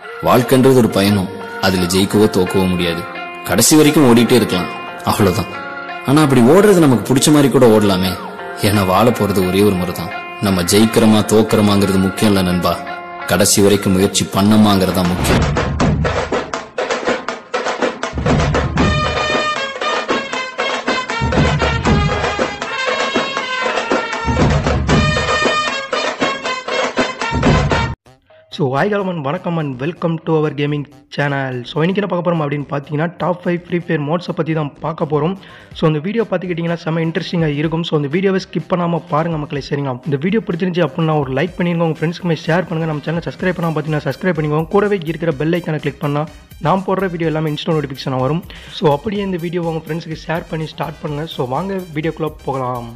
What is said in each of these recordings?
வாழ்க்கைன்றது ஒரு பயணம் அதுல ஜெயிக்கவோ தோக்கவோ முடியாது கடைசி வரைக்கும் ஓடிட்டே இருக்கலாம் அவ்வளவுதான் ஆனா அப்படி ஓடுறது நமக்கு பிடிச்ச மாதிரி கூட ஓடலாமே ஏன்னா வாழ போறது ஒரே ஒரு முறை தான் நம்ம ஜெயிக்கிறோமா தோக்குறோமாங்கிறது முக்கியம் இல்ல நண்பா கடைசி வரைக்கும் முயற்சி பண்ணமாங்கிறதா முக்கியம் ஸோ வாய்காலமன் வணக்கம் and welcome to our gaming channel so இன்றைக்கி என்ன பார்க்க போகிறோம் அப்படின்னு பார்த்தீங்கன்னா டாப் ஃபைவ் ஃப்ரீ ஃபயர் மோட்ஸை பற்றி தான் பார்க்க போகிறோம் ஸோ இந்த வீடியோ பார்த்துக்கிட்டிங்கன்னா செம்ம இன்ட்ரெஸ்டிங்காக இருக்கும் ஸோ இந்த வீடியோவை ஸ்கிப் பண்ணாமல் பாருங்கள் மக்களே சரிங்களா இந்த வீடியோ பிடிச்சிருந்துச்சு அப்படின்னா ஒரு லைக் பண்ணிருங்க உங்கள் ஃப்ரெண்ட்ஸ்க்குமே ஷேர் பண்ணுங்கள் நம்ம சேனல் சப்ஸ்கிரைப் பண்ணால் பார்த்தீங்கன்னா சப்ஸ்கிரைப் பண்ணிக்கோங்க கூடவே இருக்கிற பெல் ஐக்கானை கிளிக் பண்ணால் நான் போடுற வீடியோ எல்லாமே இன்ஸ்டா நோட்டிஃபிகேஷன் வரும் ஸோ அப்படியே இந்த வீடியோ உங்கள் ஃப்ரெண்ட்ஸுக்கு ஷேர் பண்ணி ஸ்டார்ட் பண்ணுங்கள் ஸோ வாங்க வீடியோக்குள்ளே போகலாம்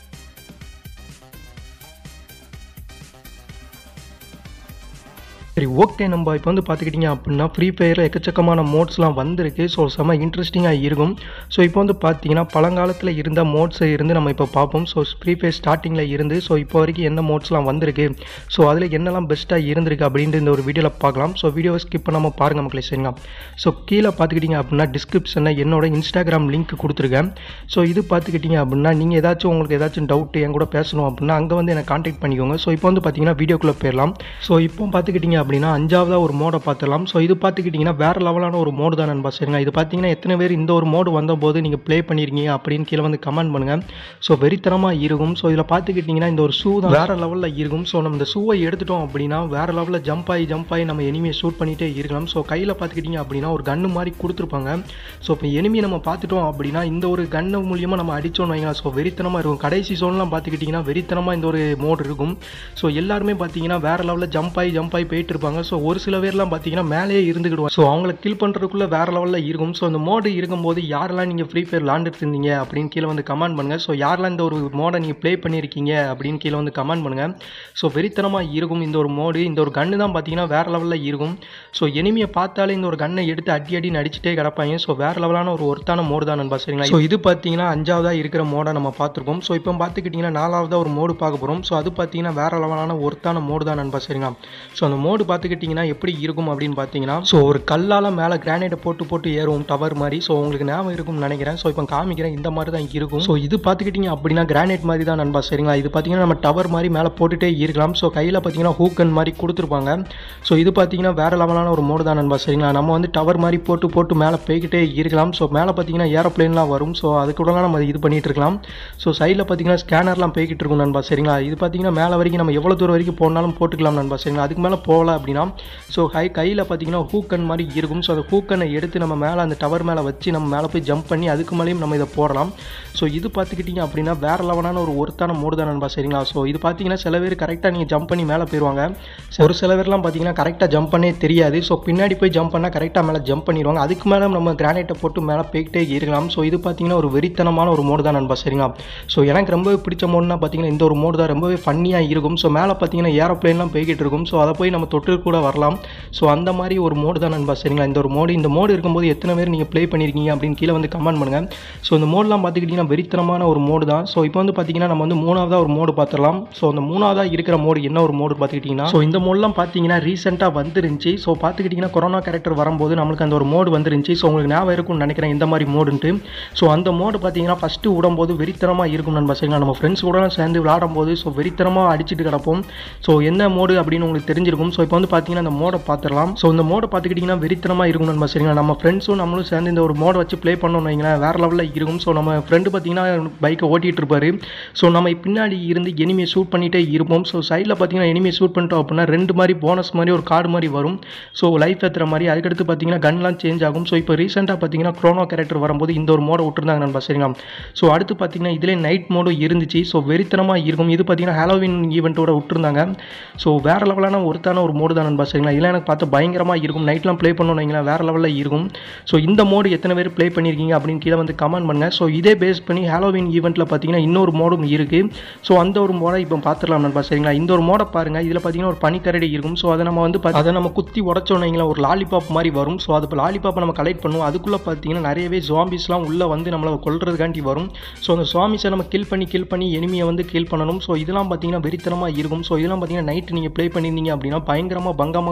சரி ஓகே நம்ம இப்போ வந்து பார்த்துக்கிட்டிங்க அப்படின்னா ஃப்ரீ ஃபயரில் எக்கச்சக்கமான மோட்ஸ்லாம் வந்திருக்கு ஸோ செம்ம இன்ட்ரெஸ்டிங்காக இருக்கும் ஸோ இப்போ வந்து பார்த்தீங்கன்னா பழங்காலத்தில் இருந்த மோட்ஸை இருந்து நம்ம இப்போ பார்ப்போம் ஸோ ஃப்ரீ ஃபயர் ஸ்டார்டிங்கில் இருந்து ஸோ இப்போ வரைக்கும் எந்த மோட்ஸ்லாம் வந்திருக்கு ஸோ அதில் என்னெல்லாம் பெஸ்ட்டாக இருந்திருக்கு அப்படின்ட்டு இந்த ஒரு வீடியோவில் பார்க்கலாம் ஸோ வீடியோவை ஸ்கிப் பண்ணாமல் பாருங்கள் மக்களே சரிங்களா ஸோ கீழே பார்த்துக்கிட்டிங்க அப்படின்னா டிஸ்கிரிப்ஷனில் என்னோட இன்ஸ்டாகிராம் லிங்க் கொடுத்துருக்கேன் ஸோ இது பார்த்துக்கிட்டிங்க அப்படின்னா நீங்கள் ஏதாச்சும் உங்களுக்கு ஏதாச்சும் டவுட் என் கூட பேசணும் அப்படின்னா அங்கே வந்து என்னை காண்டாக்ட் பண்ணிக்கோங்க ஸோ இப்போ வந்து பார்த்தீங்கன்னா வீடியோக்குள்ளே போயிடலாம் ஸோ இப்போ பார்த்துக்கிட்டிங்க அப்படின்னா அஞ்சாவதா ஒரு மோடை பார்த்துடலாம் ஸோ இது பார்த்துக்கிட்டிங்கன்னா வேறு லெவலான ஒரு மோடு தான் நண்பா சரிங்களா இது பார்த்தீங்கன்னா எத்தனை பேர் இந்த ஒரு மோடு வந்தபோது நீங்கள் ப்ளே பண்ணியிருக்கீங்க அப்படின்னு கீழே வந்து கமெண்ட் பண்ணுங்கள் ஸோ வெறித்தனமாக இருக்கும் ஸோ இதில் பார்த்துக்கிட்டிங்கன்னா இந்த ஒரு ஷூ தான் வேறு லெவலில் இருக்கும் ஸோ நம்ம இந்த ஷூவை எடுத்துட்டோம் அப்படின்னா வேறு லெவலில் ஜம்ப் ஆகி ஜம்ப் ஆகி நம்ம எனிமியை ஷூட் பண்ணிகிட்டே இருக்கலாம் ஸோ கையில் பார்த்துக்கிட்டிங்க அப்படின்னா ஒரு கன்று மாதிரி கொடுத்துருப்பாங்க ஸோ இப்போ எனிமி நம்ம பார்த்துட்டோம் அப்படின்னா இந்த ஒரு கன்று மூலியமாக நம்ம அடித்தோம்னு வைங்களா ஸோ வெறித்தனமாக இருக்கும் கடைசி சோன்லாம் பார்த்துக்கிட்டிங்கன்னா வெறித்தனமாக இந்த ஒரு மோடு இருக்கும் ஸோ எல்லாருமே பார்த்தீங்கன்னா வேறு லெவலில் ஜம்ப் ஆகி ஜம்ப் ஆகி போயிட்டு இருப்பாங்க ஸோ ஒரு சில பேர்லாம் பார்த்தீங்கன்னா மேலேயே இருந்துக்கிடுவாங்க ஸோ அவங்கள கில் பண்ணுறதுக்குள்ளே வேறு லெவலில் இருக்கும் ஸோ இந்த மோடு இருக்கும்போது யாரெல்லாம் நீங்கள் ஃப்ரீ ஃபயர் விளாண்டுட்டு இருந்தீங்க அப்படின்னு கீழே வந்து கமெண்ட் பண்ணுங்கள் ஸோ யாரெல்லாம் இந்த ஒரு மோடை நீங்கள் ப்ளே பண்ணியிருக்கீங்க அப்படின்னு கீழே வந்து கமெண்ட் பண்ணுங்கள் ஸோ வெறித்தனமாக இருக்கும் இந்த ஒரு மோடு இந்த ஒரு கன்று தான் பார்த்தீங்கன்னா வேறு லெவலில் இருக்கும் ஸோ எனிமியை பார்த்தாலே இந்த ஒரு கன்னை எடுத்து அடி அடி நடிச்சிட்டே கிடப்பாங்க ஸோ வேறு லெவலான ஒரு ஒருத்தான மோடு தான் நண்பா சரிங்களா ஸோ இது பார்த்தீங்கன்னா அஞ்சாவதாக இருக்கிற மோடை நம்ம பார்த்துருக்கோம் ஸோ இப்போ பார்த்துக்கிட்டிங்கன்னா நாலாவதாக ஒரு மோடு பார்க்க போகிறோம் ஸோ அது பார்த்தீங்கன்னா வேறு லெவலான ஒருத்தான மோடு தான் நண்பா சரிங்களா ஸோ அந்த மோடு பார்த்துக்கிட்டிங்கன்னா எப்படி இருக்கும் அப்படின்னு பார்த்தீங்கன்னா ஸோ ஒரு கல்லால் மேலே கிரானைட்டை போட்டு போட்டு ஏறுவோம் டவர் மாதிரி ஸோ உங்களுக்கு ஞாபகம் இருக்கும்னு நினைக்கிறேன் ஸோ இப்போ காமிக்கிறேன் இந்த மாதிரி தான் இருக்கும் ஸோ இது பார்த்துக்கிட்டிங்க அப்படின்னா கிரானைட் மாதிரி தான் நண்பா சரிங்களா இது பார்த்தீங்கன்னா நம்ம டவர் மாதிரி மேலே போட்டுட்டே இருக்கலாம் ஸோ கையில் பார்த்தீங்கன்னா ஹூக்கன் மாதிரி கொடுத்துருப்பாங்க ஸோ இது பார்த்தீங்கன்னா வேறு லெவலான ஒரு மோடு தான் நண்பா சரிங்களா நம்ம வந்து டவர் மாதிரி போட்டு போட்டு மேலே போய்கிட்டே இருக்கலாம் ஸோ மேலே பார்த்தீங்கன்னா ஏரோப்ளேன்லாம் வரும் ஸோ அது கூடலாம் நம்ம இது பண்ணிட்டு இருக்கலாம் ஸோ சைடில் பார்த்தீங்கன்னா ஸ்கேனர்லாம் போய்கிட்டு இருக்கும் நண்பா சரிங்களா இது பார்த்தீங்கன்னா மேலே வரைக்கும் நம்ம எவ்வளோ தூரம் வரைக்கும் போனாலும் போட்டுக்கலாம் நண்பா சரிங்களா அதுக்கு மேலே போகல அப்படின்னா ஸோ ஹை கையில் பார்த்தீங்கன்னா ஹூக்கன் மாதிரி இருக்கும் ஸோ அந்த ஹூக்கனை எடுத்து நம்ம மேலே அந்த டவர் மேலே வச்சு நம்ம மேலே போய் ஜம்ப் பண்ணி அதுக்கு மேலேயும் நம்ம இதை போடலாம் ஸோ இது பார்த்துக்கிட்டிங்க அப்படின்னா வேறு லெவலான ஒரு ஒருத்தான மோடு தான் நண்பா சரிங்களா ஸோ இது பார்த்தீங்கன்னா சில பேர் கரெக்டாக நீங்கள் ஜம்ப் பண்ணி மேலே போயிடுவாங்க ஒரு சில பேர்லாம் பார்த்தீங்கன்னா கரெக்டாக ஜம்ப் பண்ணே தெரியாது ஸோ பின்னாடி போய் ஜம்ப் பண்ணால் கரெக்டாக மேலே ஜம்ப் பண்ணிடுவாங்க அதுக்கு மேலே நம்ம கிரானைட்டை போட்டு மேலே போய்கிட்டே இருக்கலாம் ஸோ இது பார்த்தீங்கன்னா ஒரு வெறித்தனமான ஒரு மோடு தான் நண்பா சரிங்களா ஸோ எனக்கு ரொம்பவே பிடிச்ச மோடுனா பார்த்தீங்கன்னா இந்த ஒரு மோடு தான் ரொம்பவே ஃபன்னியாக இருக்கும் ஸோ மேலே பார்த்தீங்கன்னா ஏரோப்ளேன்லாம் போய்கிட்டு இருக்கும் ஸோ அதை போய் நம்ம தொட்டு கூட வரலாம் ஸோ அந்த மாதிரி ஒரு மோடு தான் நண்பா சரிங்களா இந்த ஒரு மோடு இந்த மோடு இருக்கும்போது எத்தனை பேர் நீங்கள் ப்ளே பண்ணியிருக்கீங்க அப்படின்னு கீழே வந்து கமெண்ட் பண்ணுங்கள் ஸோ இந்த மோடெலாம் பார்த்துக்கிட்டிங்கன்னா வெறித்தனமான ஒரு மோடு தான் ஸோ இப்போ வந்து பார்த்தீங்கன்னா நம்ம வந்து மூணாவதாக ஒரு மோடு பார்த்துடலாம் ஸோ அந்த மூணாவதாக இருக்கிற மோடு என்ன ஒரு மோடு பார்த்துக்கிட்டிங்கன்னா ஸோ இந்த மோடெலாம் பார்த்தீங்கன்னா ரீசெண்டாக வந்துருந்துச்சு ஸோ பார்த்துக்கிட்டிங்கன்னா கொரோனா கேரக்டர் வரும்போது நம்மளுக்கு அந்த ஒரு மோடு வந்துருந்துச்சு ஸோ உங்களுக்கு ஞாபகம் இருக்கும்னு நினைக்கிறேன் இந்த மாதிரி மோடுன்ட்டு ஸோ அந்த மோடு பார்த்தீங்கன்னா ஃபஸ்ட்டு விடும்போது வெறித்தனமாக இருக்கும் நண்பா சரிங்களா நம்ம ஃப்ரெண்ட்ஸ் கூட சேர்ந்து விளாடும் போது ஸோ வெறித்தனமாக அடிச்சுட்டு கிடப்போம் ஸோ என்ன மோடு அப்படின்னு உங்களுக்கு தெரிஞ்சிருக்கும் ஸோ இப்போ வந்து பார்த்தீங்கன்னா அந்த மோடை பார்த்துடலாம் ஸோ இந்த மோடை பார்த்துக்கிட்டிங்கன்னா வெறித்தனமாக இருக்கும் நண்பா சரிங்களா நம்ம ஃப்ரெண்ட்ஸும் நம்மளும் சேர்ந்து இந்த ஒரு மோடை வச்சு ப்ளே பண்ணோம்னு வைங்களேன் வேறு லெவலில் இருக்கும் ஸோ நம்ம ஃப்ரெண்டு பார்த்தீங்கன்னா பைக்கை ஓட்டிகிட்டு இருப்பாரு ஸோ நம்ம பின்னாடி இருந்து எனிமியை ஷூட் பண்ணிகிட்டே இருப்போம் ஸோ சைடில் பார்த்தீங்கன்னா எனிமியை ஷூட் பண்ணிட்டோம் அப்படின்னா ரெண்டு மாதிரி போனஸ் மாதிரி ஒரு கார்டு மாதிரி வரும் ஸோ லைஃப் ஏற்றுற மாதிரி அதுக்கடுத்து பார்த்தீங்கன்னா கன்லாம் சேஞ்ச் ஆகும் ஸோ இப்போ ரீசெண்டாக பார்த்தீங்கன்னா க்ரோனோ கேரக்டர் வரும்போது இந்த ஒரு மோடை விட்டுருந்தாங்க நண்பா சரிங்களா ஸோ அடுத்து பார்த்தீங்கன்னா இதிலே நைட் மோடும் இருந்துச்சு ஸோ வெறித்தனமாக இருக்கும் இது பார்த்தீங்கன்னா ஹாலோவின் ஈவெண்ட்டோட விட்டுருந்தாங்க ஸோ வேறு லெவலான ஒருத்தான ஒரு மோடு தான் நண்பா சரிங்களா இதெல்லாம் எனக்கு பார்த்து பயங்கரமாக இருக்கும் நைட்லாம் ப்ளே பண்ணணும் வைங்களேன் வேறு லெவலில் இருக்கும் ஸோ இந்த மோடு எத்தனை பேர் ப்ளே பண்ணியிருக்கீங்க அப்படின்னு கீழே வந்து கமெண்ட் பண்ணுங்கள் ஸோ இதே பேஸ் பண்ணி ஹாலோவின் ஈவெண்ட்டில் பார்த்தீங்கன்னா இன்னொரு மோடும் இருக்குது ஸோ அந்த ஒரு மோடை இப்போ பார்த்துடலாம் நண்பா சரிங்களா இந்த ஒரு மோடை பாருங்கள் இதில் பார்த்தீங்கன்னா ஒரு பனிக்கரடி இருக்கும் ஸோ அதை நம்ம வந்து பா- அதை நம்ம குத்தி உடச்சோன்னு வைங்களேன் ஒரு லாலிபாப் மாதிரி வரும் ஸோ அது லாலிபாப்பை நம்ம கலெக்ட் பண்ணுவோம் அதுக்குள்ளே பார்த்தீங்கன்னா நிறையவே ஜாம்பிஸ்லாம் உள்ளே வந்து நம்மளை கொல்றதுக்காண்டி வரும் ஸோ அந்த ஜாம்பிஸை நம்ம கில் பண்ணி கில் பண்ணி எனிமியை வந்து கில் பண்ணணும் ஸோ இதெல்லாம் பார்த்தீங்கன்னா வெறித்தனமாக இருக்கும் ஸோ இதெல்லாம் பார்த்தீங்கன்னா நைட் நீங்கள் ப்ளே பண்ணியிருந்தீங்க அப்படின்னா பயங்கரமாக பங்கமாக கொடுத்துருப்பாங்க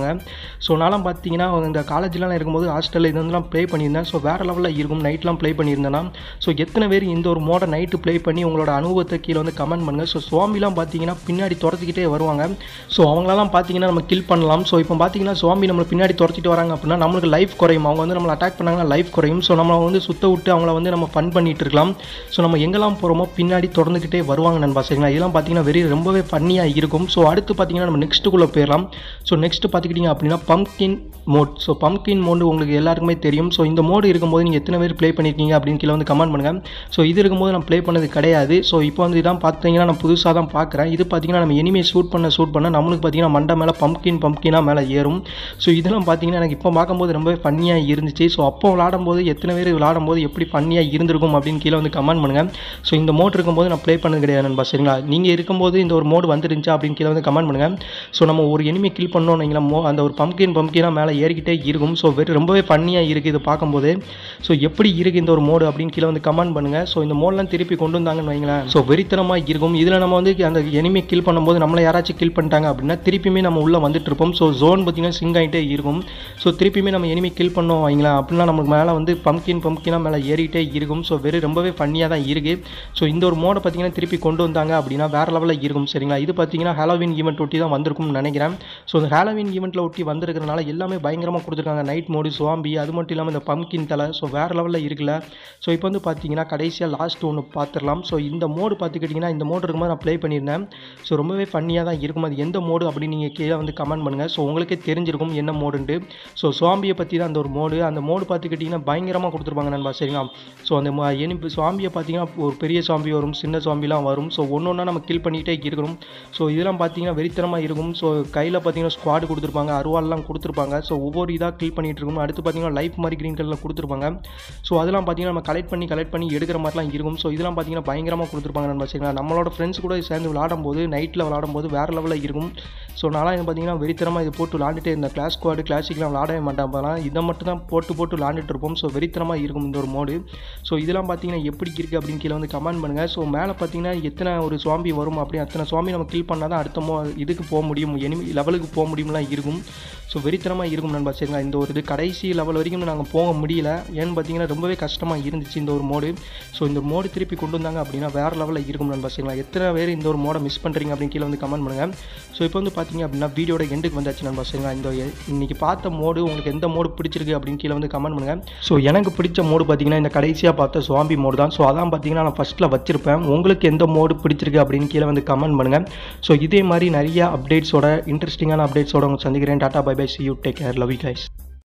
சொல்லுவாங்க ஸோ நான்லாம் பார்த்தீங்கன்னா இந்த காலேஜ்லாம் இருக்கும்போது ஹாஸ்டலில் இது வந்துலாம் ப்ளே பண்ணியிருந்தேன் ஸோ வேறு லெவலில் இருக்கும் நைட்லாம் ப்ளே பண்ணியிருந்தேன்னா ஸோ எத்தனை பேர் இந்த ஒரு மோடை நைட்டு ப்ளே பண்ணி உங்களோட அனுபவத்தை கீழே வந்து கமெண்ட் பண்ணுங்கள் ஸோ சுவாமிலாம் பார்த்தீங்கன்னா பின்னாடி துரத்திக்கிட்டே வருவாங்க ஸோ அவங்களெல்லாம் பார்த்தீங்கன்னா நம்ம கில் பண்ணலாம் ஸோ இப்போ பார்த்தீங்கன்னா சுவாமி நம்மளை பின்னாடி துரத்திட்டு வராங்க அப்படின்னா நம்மளுக்கு லைஃப் குறையும் அவங்க வந்து நம்மளை அட்டாக் பண்ணாங்கன்னா லைஃப் குறையும் ஸோ நம்ம வந்து சுத்த விட்டு அவங்கள வந்து நம்ம ஃபன் பண்ணிட்டு இருக்கலாம் ஸோ நம்ம எங்கெல்லாம் போகிறோமோ பின்னாடி தொடர்ந்துக்கிட்டே வருவாங்க நண்பா சரிங்களா இதெல்லாம் பார்த்தீங்கன்னா வெரி ரொம்பவே ஃபன்னியாக இருக்கும் ஸோ அடுத்து பார்த்தீங்கன்னா நம்ம நெக்ஸ்ட்டுக்குள்ளே போயிடலாம் ஸோ நெக்ஸ்ட் பார்த்துக்கிட்டிங்க அப்படின்னா pumpkin mode so pumpkin mode உங்களுக்கு எல்லாருக்குமே தெரியும் ஸோ இந்த மோடு இருக்கும்போது நீங்கள் எத்தனை பேர் ப்ளே பண்ணியிருக்கீங்க அப்படின்னு கீழே வந்து கமெண்ட் பண்ணுங்கள் ஸோ இது இருக்கும்போது நான் ப்ளே பண்ணது கிடையாது ஸோ இப்போ வந்து இதான் பார்த்தீங்கன்னா நான் புதுசாக தான் பார்க்குறேன் இது பார்த்தீங்கன்னா நம்ம எனிமே ஷூட் பண்ண ஷூட் பண்ண நம்மளுக்கு பார்த்தீங்கன்னா மண்டை மேலே பம்கின் பம்கினாக மேலே ஏறும் ஸோ இதெல்லாம் பார்த்தீங்கன்னா எனக்கு இப்போ பார்க்கும்போது ரொம்பவே ஃபன்னியாக இருந்துச்சு ஸோ அப்போ விளாடும்போது எத்தனை பேர் விளாடும்போது எப்படி ஃபன்னியாக இருந்திருக்கும் அப்படின்னு கீழே வந்து கமெண்ட் பண்ணுங்கள் ஸோ இந்த மோட் இருக்கும்போது நான் ப்ளே பண்ணது கிடையாது நண்பா சரிங்களா நீங்கள் இருக்கும்போது இந்த ஒரு மோடு வந்துருந்துச்சா அப்படின்னு கீழே வந்து கமெண்ட் பண்ணுங்கள் ஸோ நம்ம ஒரு எனிமே கில் பண்ணோம் நீங்களா மோ அந்த ஒரு பம்கின் பம்கினாக மேலே ஏறிக்கிட்டே இருக்கும் ஸோ வெறும் ரொம்பவே ஃபன்னியாக இருக்குது இது பார்க்கும்போது ஸோ எப்படி இருக்குது இந்த ஒரு மோடு அப்படின்னு கீழே வந்து கமெண்ட் பண்ணுங்கள் ஸோ இந்த மோட்லாம் திருப்பி கொண்டு வந்தாங்கன்னு வைங்களேன் ஸோ வெறித்தனமாக இருக்கும் இதில் நம்ம வந்து அந்த எனிமே கில் பண்ணும்போது நம்மளை யாராச்சும் கில் பண்ணிட்டாங்க அப்படின்னா திருப்பியுமே நம்ம உள்ளே வந்துட்டு இருப்போம் ஸோ ஜோன் பார்த்தீங்கன்னா சிங்க் ஆகிட்டே இருக்கும் ஸோ திருப்பியுமே நம்ம எனிமே கில் பண்ணோம் வைங்களேன் அப்படின்னா நமக்கு மேலே வந்து பம்கின் பம்கினாக மேலே ஏறிட்டே இருக்கும் ஸோ வெறும் ரொம்பவே ஃபன்னியாக தான் இருக்குது ஸோ இந்த ஒரு மோடை பார்த்தீங்கன்னா திருப்பி கொண்டு வந்தாங்க அப்படின்னா வேறு லெவலில் இருக்கும் சரிங்களா இது பார்த்தீங்கன்னா ஹாலோவின் ஈவெண்ட் ஒட்டி தான் வந்திருக்கும்னு நினைக்கிறேன் ஸோ இந்த ஹாலோவின் ஈவெண்ட்டில் ஒட்டி வந்திருக்கிறனால எல்லாமே பயங்கரமாக கொடுத்துருக்காங்க நைட் மோடு சுவாம்பி அது மட்டும் இல்லாமல் இந்த பம்கின் தலை ஸோ வேறு லெவலில் இருக்குல்ல ஸோ இப்போ வந்து பார்த்தீங்கன்னா கடைசியாக லாஸ்ட் ஒன்று பார்த்துடலாம் ஸோ இந்த மோடு பார்த்துக்கிட்டிங்கன்னா இந்த மோடு இருக்கும்போது நான் ப்ளே பண்ணியிருந்தேன் ஸோ ரொம்பவே ஃபன்னியாக தான் இருக்கும் அது எந்த மோடு அப்படின்னு நீங்கள் கீழே வந்து கமெண்ட் பண்ணுங்கள் ஸோ உங்களுக்கே தெரிஞ்சிருக்கும் என்ன மோடுன்ட்டு ஸோ சுவாம்பியை பற்றி தான் அந்த ஒரு மோடு அந்த மோடு பார்த்துக்கிட்டிங்கன்னா பயங்கரமாக கொடுத்துருப்பாங்க நண்பா சரிங்களா ஸோ அந்த ம- எனி சுவாம்பியை பார்த்தீங்கன்னா ஒரு பெரிய சுவாம்பி வரும் சின்ன சுவாம்பிலாம் வரும் ஸோ ஒன்று ஒன்றா நம்ம கில் பண்ணிக்கிட்டே இருக்கணும் ஸோ இதெல்லாம் பார்த்தீங்கன்னா வெறித்தனமாக இருக்கும் ஸோ கையில் பார்த்தீங்கன்னா ஸ்குவாடு கொடுத்துருப்பாங்க அருவாள்லாம் கொடுத்துருப்பாங்க ஸோ ஒவ்வொரு இதாக கில் பண்ணிட்டு இருக்கணும் அடுத்து பார்த்தீங்கன்னா லைஃப் மாதிரி க்ரீன் கலரில் கொடுத்துருப்பாங்க ஸோ அதெல்லாம் பார்த்தீங்கன்னா நம்ம கலெக்ட் பண்ணி கலெக்ட் பண்ணி எடுக்கிற மாதிரிலாம் இருக்கும் ஸோ இதெல்லாம் பார்த்தீங்கன்னா பயங்கரமாக கொடுத்துருப்பாங்க நண்பா சரிங்களா நம்மளோட ஃப்ரெண்ட்ஸ் கூட சேர்ந்து விளாடும் போது நைட்டில் விளாடும் போது வேறு லெவலில் இருக்கும் ஸோ நான்லாம் இது பார்த்தீங்கன்னா வெறித்தனமாக இது போட்டு விளாண்டுட்டே இருந்தேன் கிளாஸ் ஸ்குவாடு கிளாசிக்லாம் விளாடவே மாட்டேன் அப்போலாம் இதை மட்டும் தான் போட்டு போட்டு விளாண்டுட்டு இருப்போம் ஸோ வெறித்தனமாக இருக்கும் இந்த ஒரு மோடு ஸோ இதெல்லாம் பார்த்தீங்கன்னா எப்படி இருக்குது அப்படின்னு கீழே வந்து கமெண்ட் பண்ணுங்கள் ஸோ மேலே பார்த்தீங்கன்னா எத்தனை ஒரு சுவாம்பி வரும் அப்படி அத்தனை சுவாமி நம்ம கில் பண்ணால் தான் அடுத்த மோ இதுக்கு போக முடியும் எனிமி லெவலுக்கு போக முடியும்லாம் இருக்கும் ஸோ வெறித்தனமாக இருக்கும் நண்பா சரிங்களா இந்த ஒரு இது கடைசி லெவல் வரைக்கும் நாங்கள் போக முடியல ஏன்னு பார்த்தீங்கன்னா ரொம்பவே கஷ்டமாக இருந்துச்சு இந்த ஒரு மோடு ஸோ இந்த மோடு திருப்பி கொண்டு வந்தாங்க அப்படின்னா வேறு லெவலில் இருக்கும் நண்பா சரிங்களா எத்தனை பேர் இந்த ஒரு மோடை மிஸ் பண்ணுறீங்க அப்படின்னு கீழே வந்து கமெண்ட் பண்ணுங்கள் ஸோ இப்போ வந்து பார்த்தீங்க அப்படின்னா வீடியோட எண்டுக்கு வந்தாச்சு நண்பா சரிங்களா இந்த எ- இன்னைக்கு பார்த்த மோடு உங்களுக்கு எந்த மோடு பிடிச்சிருக்கு அப்படின்னு கீழே வந்து கமெண்ட் பண்ணுங்கள் ஸோ எனக்கு பிடிச்ச மோடு பார்த்தீங்கன்னா இந்த கடைசியாக பார்த்த சுவாம்பி மோடு தான் ஸோ அதான் பார்த்தீங்கன்னா நான் ஃபஸ்ட்டில் வச்சிருப்பேன் உங்களுக்கு எந்த மோடு பிடிச்சிருக்கு அப்படின்னு கீழே வந்து கமெண்ட் பண்ணுங்கள் ஸோ இதே மாதிரி நிறைய அப்டேட்ஸோட இன்ட்ரெஸ்டிங்கான அப்டேட்ஸோட உங்களை சந்திக்கிறேன் tata bye bye see you take care love you guys